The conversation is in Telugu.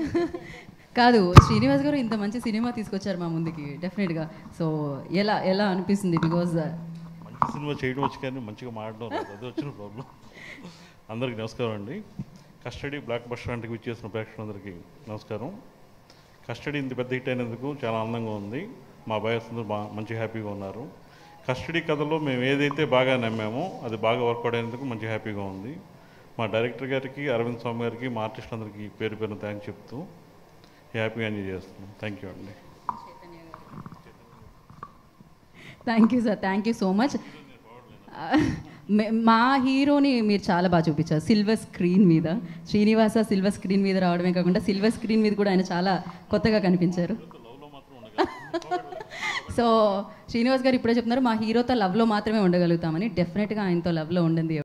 కాదు శ్రీనివాస్ గారు ఇంత మంచి సినిమా తీసుకొచ్చారు మా ముందుకి డెఫినెట్గా సో ఎలా ఎలా అనిపిస్తుంది బికాజ్ మంచి సినిమా చేయడం వచ్చి కానీ మంచిగా మాడడం రాదు అది వచ్చిన ప్రాబ్లం అందరికీ నమస్కారం అండి కస్టడీ బ్లాక్ బస్టర్ అంటే విచ్చేసిన ప్రేక్షకులందరికీ నమస్కారం కస్టడీ ఇంత పెద్ద హిట్ అయినందుకు చాలా ఆనందంగా ఉంది మా బాయ్స్ అందరూ బా మంచి హ్యాపీగా ఉన్నారు కస్టడీ కథలో మేము ఏదైతే బాగా నమ్మామో అది బాగా వర్కౌట్ అయినందుకు మంచి హ్యాపీగా ఉంది మా డైరెక్టర్ గారికి అరవింద్ స్వామి గారికి మా ఆర్టిస్టులందరికీ పేరు పేరున థ్యాంక్స్ చెప్తూ హ్యాపీగా ఎంజాయ్ చేస్తున్నాం థ్యాంక్ యూ అండి thank you sir thank you so much మా హీరోని మీరు చాలా బాగా చూపించారు సిల్వర్ స్క్రీన్ మీద శ్రీనివాస సిల్వర్ స్క్రీన్ మీద రావడమే కాకుండా సిల్వర్ స్క్రీన్ మీద కూడా ఆయన చాలా కొత్తగా కనిపించారు సో శ్రీనివాస్ గారు ఇప్పుడే చెప్తున్నారు మా హీరోతో లవ్లో మాత్రమే ఉండగలుగుతామని డెఫినెట్గా ఆయనతో లవ్లో ఉండండి